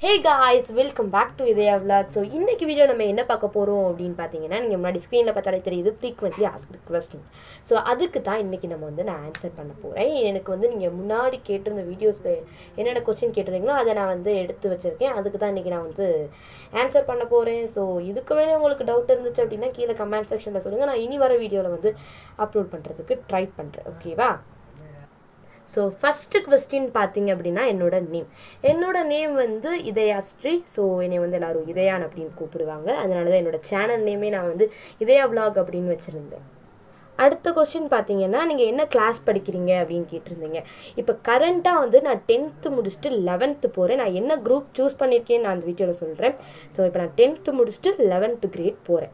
hey guys welcome back to Idhaya vlog so இன்னைக்கு video நம்ம என்ன பார்க்க போகிறோம் அப்படின்னு பார்த்தீங்கன்னா நீங்கள் முன்னாடி ஸ்க்ரீனில் பார்த்தாலே தெரியுது ஃப்ரீக்வெண்ட்லி ஆஸ்க் கொஸ்டின் ஸோ அதுக்கு தான் இன்றைக்கி நம்ம வந்து நான் ஆன்சர் பண்ண போகிறேன் எனக்கு வந்து நீங்கள் முன்னாடி கேட்டிருந்த வீடியோஸில் என்னென்ன கொஸ்டின் கேட்டிருந்தீங்களோ அதை நான் வந்து எடுத்து வச்சுருக்கேன் அதுக்கு தான் இன்றைக்கி நான் வந்து ஆன்சர் பண்ண போகிறேன் ஸோ இதுக்கு மேலே உங்களுக்கு டவுட் இருந்துச்சு அப்படின்னா கீழே கமெண்ட் செக்ஷனில் சொல்லுங்கள் நான் இனி வர வீடியோவில் வந்து அப்லோட் பண்ணுறதுக்கு ட்ரை பண்ணுறேன் ஓகேவா ஸோ ஃபஸ்ட்டு கொஸ்டின் பார்த்தீங்க அப்படின்னா என்னோட நேம் என்னோட நேம் வந்து இதயாஸ்ரீ ஸோ என்னை வந்து எல்லாரும் இதயான் அப்படின்னு கூப்பிடுவாங்க அதனால தான் என்னோட சேனல் நேமே நான் வந்து இதயா vlog அப்படின்னு வச்சுருந்தேன் அடுத்த கொஸ்டின் பார்த்தீங்கன்னா நீங்கள் என்ன கிளாஸ் படிக்கிறீங்க அப்படின்னு கேட்டிருந்தீங்க இப்போ கரண்ட்டாக வந்து நான் டென்த்து முடிச்சுட்டு லெவன்த்து போகிறேன் நான் என்ன குரூப் சூஸ் பண்ணியிருக்கேன்னு நான் அந்த வீடியோவில் சொல்கிறேன் ஸோ இப்போ நான் டென்த்து முடிச்சுட்டு லெவன்த்து கிரேட் போகிறேன்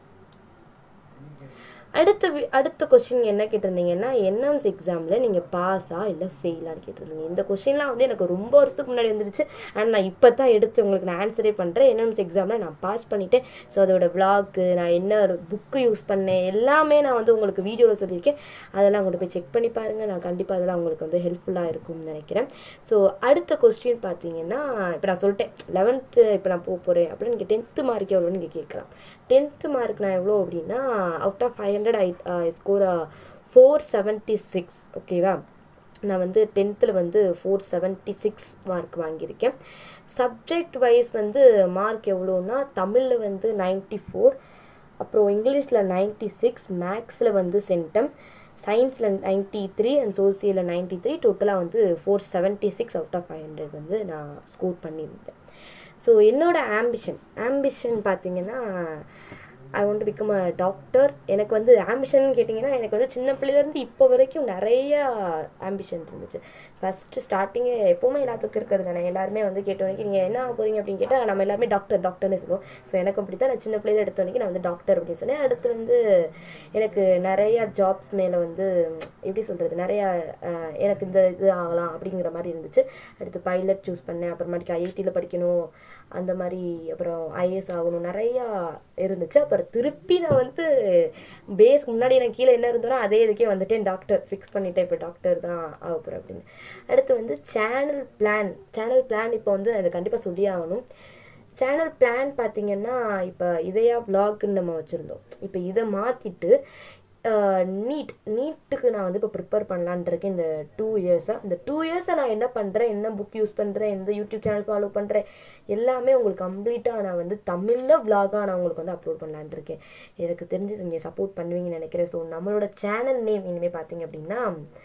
அடுத்த வி- அடுத்த கொஸ்டின் என்ன கேட்டிருந்தீங்கன்னா என்எம்ஸ் எக்ஸாமில் நீங்கள் பாஸா இல்லை ஃபெயிலான்னு கேட்டிருந்தீங்க இந்த கொஸ்டின்லாம் வந்து எனக்கு ரொம்ப வருஷத்துக்கு முன்னாடி வந்துருச்சு அண்ட் நான் இப்போ தான் எடுத்து உங்களுக்கு நான் ஆன்சரே பண்ணுறேன் என்எம்ஸ் எக்ஸாமில் நான் பாஸ் பண்ணிட்டேன் ஸோ அதோட விளாக்கு நான் என்ன ஒரு புக்கு யூஸ் பண்ணேன் எல்லாமே நான் வந்து உங்களுக்கு வீடியோவில் சொல்லியிருக்கேன் அதெல்லாம் கொண்டு போய் செக் பண்ணி பாருங்கள் நான் கண்டிப்பாக அதெல்லாம் உங்களுக்கு வந்து ஹெல்ப்ஃபுல்லாக இருக்கும்னு நினைக்கிறேன் ஸோ அடுத்த கொஸ்டின் பார்த்தீங்கன்னா இப்போ நான் சொல்லிட்டேன் லெவன்த்து இப்போ நான் போக போகிறேன் அப்படின்னு நீங்கள் டென்த்து மார்க் எவ்வளோன்னு நீங்கள் கேட்கலாம் டென்த்து மார்க் நான் எவ்வளோ அப்படின்னா out of five hundred I score four seventy six ஓகேவா நான் வந்து டென்த்தில் வந்து ஃபோர் செவன்ட்டி சிக்ஸ் மார்க் வாங்கியிருக்கேன் சப்ஜெக்ட் வைஸ் வந்து மார்க் எவ்வளோன்னா தமிழில் வந்து நைன்ட்டி ஃபோர் அப்புறம் இங்கிலீஷில் நைன்ட்டி சிக்ஸ் மேக்ஸில் வந்து சென்டம் சயின்ஸில் நைன்ட்டி த்ரீ அண்ட் சோசியலில் நைன்ட்டி த்ரீ டோட்டலாக வந்து four seventy six out of five hundred வந்து நான் ஸ்கோர் பண்ணியிருந்தேன் ஸோ என்னோட ஆம்பிஷன் ஆம்பிஷன் பார்த்தீங்கன்னா I want to become a doctor எனக்கு வந்து ஆம்பிஷன் கேட்டிங்கன்னா எனக்கு வந்து சின்ன பிள்ளையிலேருந்து இப்போ வரைக்கும் நிறைய ஆம்பிஷன் இருந்துச்சு ஃபஸ்ட்டு ஸ்டார்டிங்கே எப்போவுமே எல்லாத்துக்கும் இருக்கிறது தானே எல்லாருமே வந்து கேட்டோன்னே நீங்கள் என்ன ஆக போகிறீங்க அப்படின்னு கேட்டால் நம்ம எல்லாருமே டாக்டர் டாக்டர்னு சொல்லுவோம் ஸோ எனக்கு அப்படி தான் நான் சின்ன பிள்ளையில எடுத்தோன்னே நான் வந்து டாக்டர் அப்படின்னு சொன்னேன் அடுத்து வந்து எனக்கு நிறையா ஜாப்ஸ் மேலே வந்து எப்படி சொல்கிறது நிறையா அஹ், எனக்கு இந்த இது ஆகலாம் அப்படிங்கிற மாதிரி இருந்துச்சு அடுத்து பைலட் சூஸ் பண்ணேன் அப்புறமாட்டிக்கு ஐஐடியில் படிக்கணும் அந்த மாதிரி அப்புறம் ஐஏஎஸ் ஆகணும் நிறையா இருந்துச்சு அப்புறம் திருப்பி நான் வந்து பேஸ்க்கு முன்னாடி எனக்கு கீழே என்ன இருந்தோனோ அதே இதுக்கே வந்துட்டேன் டாக்டர் ஃபிக்ஸ் பண்ணிட்டேன் இப்போ டாக்டர் தான் ஆக போகிறேன் அப்படின்னு அடுத்து வந்து சேனல் பிளான் சேனல் பிளான் இப்போ வந்து அதை கண்டிப்பாக சொல்லி ஆகணும் சேனல் பிளான் பார்த்தீங்கன்னா இப்போ இதையா vlogன்னு நம்ம வச்சுருந்தோம் இப்போ இதை மாற்றிட்டு நீட் நீட்டுக்கு நான் வந்து இப்போ ப்ரிப்பேர் பண்ணலான்னு இருக்கேன் இந்த டூ இயர்ஸாக இந்த டூ இயர்ஸை நான் என்ன பண்ணுறேன் என்ன புக் யூஸ் பண்ணுறேன் எந்த யூடியூப் சேனல் ஃபாலோ பண்ணுறேன் எல்லாமே உங்களுக்கு கம்ப்ளீட்டாக நான் வந்து தமிழில் vlog-ஆ நான் உங்களுக்கு வந்து அப்லோட் பண்ணலான்னு இருக்கேன் எனக்கு தெரிஞ்சு நீங்கள் சப்போர்ட் பண்ணுவீங்கன்னு நினைக்கிறேன் ஸோ நம்மளோட சேனல் நேம் இனிமேல் பார்த்தீங்க அப்படின்னா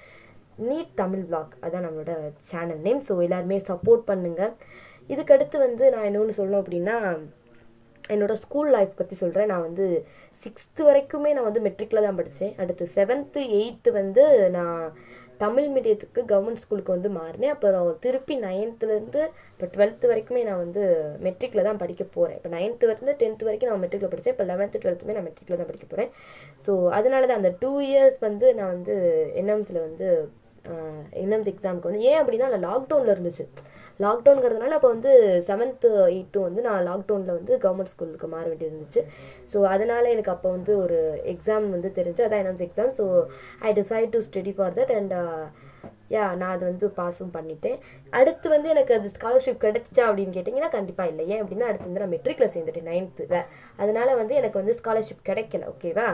நீட் தமிழ் vlog அதான் நம்மளோட சேனல் நேம் ஸோ எல்லாருமே சப்போர்ட் பண்ணுங்கள் இதுக்கடுத்து வந்து நான் இன்னொன்று சொல்லணும் அப்படின்னா என்னோட ஸ்கூல் லைஃப் பற்றி சொல்கிறேன் நான் வந்து சிக்ஸ்த்து வரைக்குமே நான் வந்து மெட்ரிக்கில் தான் படித்தேன் அடுத்து செவன்த்து எயித்து வந்து நான் தமிழ் மீடியத்துக்கு கவர்மெண்ட் ஸ்கூலுக்கு வந்து மாறினேன் அப்புறம் திருப்பி நைன்த்துலேருந்து இப்போ டுவெல்த்து வரைக்குமே நான் வந்து மெட்ரிக்கில் தான் படிக்க போகிறேன் இப்போ நைன்த்து வந்து டென்த்து வரைக்கும் நான் மெட்ரிக்கில் படித்தேன் இப்போ லெவன்த்து டுவெல்த்துமே நான் மெட்ரிக்கில் தான் படிக்க போகிறேன் ஸோ அதனால தான் அந்த டூ இயர்ஸ் வந்து நான் வந்து என்எம்ஸில் வந்து என்எம்ஸ் எக்ஸாமுக்கு வந்து ஏன் அப்படின்னா அந்த லாக்டவுனில் இருந்துச்சு லாக்டவுனுங்கிறதுனால அப்போ வந்து செவன்த்து எயித்தும் வந்து நான் லாக்டவுனில் வந்து கவர்மெண்ட் ஸ்கூலுக்கு மாற வேண்டியது இருந்துச்சு ஸோ அதனால் எனக்கு அப்போ வந்து ஒரு எக்ஸாம் வந்து தெரிஞ்சு அதான் NMS exam so I decide to study for that and yeah நான் அது வந்து பாஸும் பண்ணிட்டேன் அடுத்து வந்து எனக்கு அது ஸ்காலர்ஷிப் கிடைச்சா அப்படின்னு கேட்டிங்கன்னா கண்டிப்பாக இல்லை ஏன் அப்படின்னா அடுத்து வந்து நான் மெட்ரிக்கில் சேர்ந்துட்டேன் நைன்த்தில் அதனால வந்து எனக்கு வந்து ஸ்காலர்ஷிப் கிடைக்கல ஓகேவா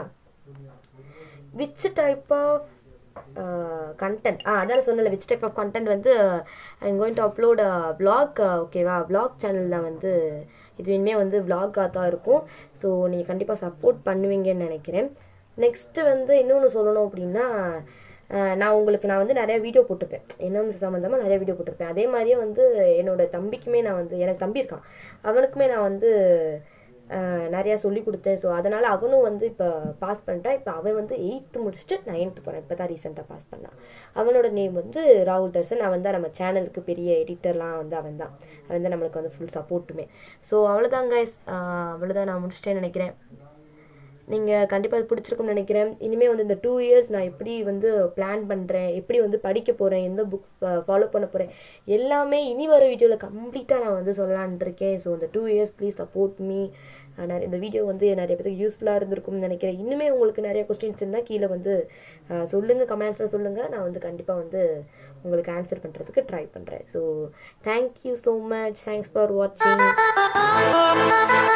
விச் டைப் ஆஃப் கண்டென்ட் ஆ அதான் சொன்னல விச் டைப் ஆஃப் கண்டென்ட் வந்து I'm going to upload vlog ஓகேவா vlog சேனல் தான் வந்து இது இனிமேல் வந்து vlog-ஆ தான் இருக்கும் ஸோ நீங்கள் கண்டிப்பாக சப்போர்ட் பண்ணுவீங்கன்னு நினைக்கிறேன் நெக்ஸ்ட்டு வந்து இன்னொன்று சொல்லணும் அப்படின்னா அஹ், நான் உங்களுக்கு நான் வந்து நிறைய வீடியோ போட்டிருப்பேன் என்ன சம்மந்தமாக நிறைய வீடியோ போட்டிருப்பேன் அதே மாதிரியே வந்து என்னோட தம்பிக்குமே நான் வந்து எனக்கு தம்பி இருக்கான் அவனுக்குமே நான் வந்து அஹ் நிறையா சொல்லி கொடுத்தேன் ஸோ அதனால் அவனும் வந்து இப்போ பாஸ் பண்ணிட்டான் இப்போ அவன் வந்து எயித்து முடிச்சுட்டு நைன்த்து போகிறான் இப்போ தான் ரீசெண்டாக பாஸ் பண்ணான் அவனோட நேம் வந்து ராகுல் தர்சன் அவன் தான் நம்ம சேனலுக்கு பெரிய எடிட்டர்லாம் வந்து அவன் தான் அவன் தான் நம்மளுக்கு வந்து ஃபுல் சப்போர்ட்டுமே ஸோ அவ்வளோதான் கைஸ் அவ்வளோதான் நான் முடிச்சிட்டேன்னு நினைக்கிறேன் நீங்கள் கண்டிப்பாக அது பிடிச்சிருக்கும்னு நினைக்கிறேன் இனிமேல் வந்து இந்த டூ இயர்ஸ் நான் எப்படி வந்து பிளான் பண்ணுறேன் எப்படி வந்து படிக்க போகிறேன் எந்த புக் ஃபாலோ பண்ண போகிறேன் எல்லாமே இனி வர வீடியோவில் கம்ப்ளீட்டாக நான் வந்து சொல்லலான்ட்டு இருக்கேன் ஸோ இந்த two years please support me நிறைய இந்த வீடியோ வந்து நிறைய பேருக்கு யூஸ்ஃபுல்லாக இருந்திருக்கும்னு நினைக்கிறேன் இன்னுமே உங்களுக்கு நிறைய கொஸ்டின்ஸ் இருந்தால் கீழே வந்து அஹ், சொல்லுங்கள் கமெண்ட்ஸில் சொல்லுங்கள் நான் வந்து கண்டிப்பாக வந்து உங்களுக்கு ஆன்சர் பண்ணுறதுக்கு ட்ரை பண்ணுறேன் so thank you so much thanks for வாட்சிங்